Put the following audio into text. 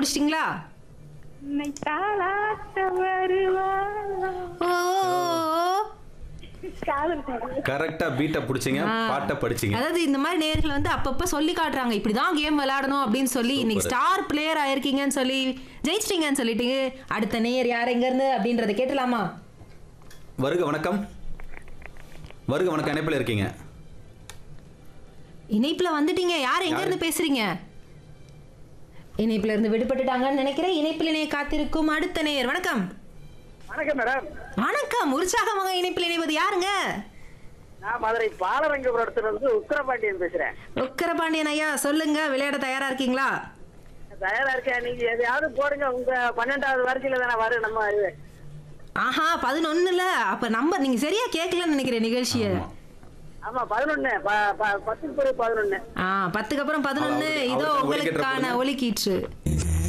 கண்டுபிடிச்சிட்டீங்களா உன்னை தாளாட்ட வருவாளா ஓ காதல் பாடல் கரெக்டா பீட்டை பிடிச்சிங்க ஆ. பாட்டை படிச்சிங்க அதாவது இந்த மாதிரி நேர்கள் வந்து அப்பப்ப சொல்லி காட்டுறாங்க இப்படிதான் கேம் விளையாடணும் அப்படின்னு சொல்லி இன்னைக்கு ஸ்டார் பிளேயர் ஆயிருக்கீங்கன்னு சொல்லி ஜெயிச்சிட்டீங்கன்னு சொல்லிட்டு அடுத்த நேயர் யார் எங்க இருந்து அப்படின்றத கேட்டலாமா வருக வணக்கம் வருக வணக்கம் இணைப்பில் இருக்கீங்க இணைப்புல வந்துட்டீங்க யார் எங்க இருந்து பேசுறீங்க இணைப்புல இருந்து விடுபட்டுட்டாங்கன்னு நினைக்கிறேன் இணைப்பில் இணைய காத்திருக்கும் அடுத்த நேயர் வணக்கம் வணக்கம் மேடம் வணக்கம் உற்சாகமாக இணைப்பில் இணைவது யாருங்க நான் மதுரை பாலரங்கபுரத்துல இருந்து உத்தரபாண்டியன் பேசுறேன் உக்கரபாண்டியன் ஐயா சொல்லுங்க விளையாட தயாரா இருக்கீங்களா தயாரா இருக்கேன் நீங்க எதையாவது போடுங்க உங்க பன்னெண்டாவது வரிசையில தானே வரும் நம்ம இது ஆஹா பதினொன்னுல அப்ப நம்பர் நீங்க சரியா கேட்கலன்னு நினைக்கிறேன் நிகழ்ச்சியை ஆமா. ஆமா பதினொன்னு ப- ப- பத்துக்கு பிறகு பதினொன்னு ஆ பத்துக்கு அப்புறம் பதினொன்னு அவருக்கு- இதோ அவருக்கு உங்களுக்கான ஒலிக்கீற்று ஒலிக்கீற்று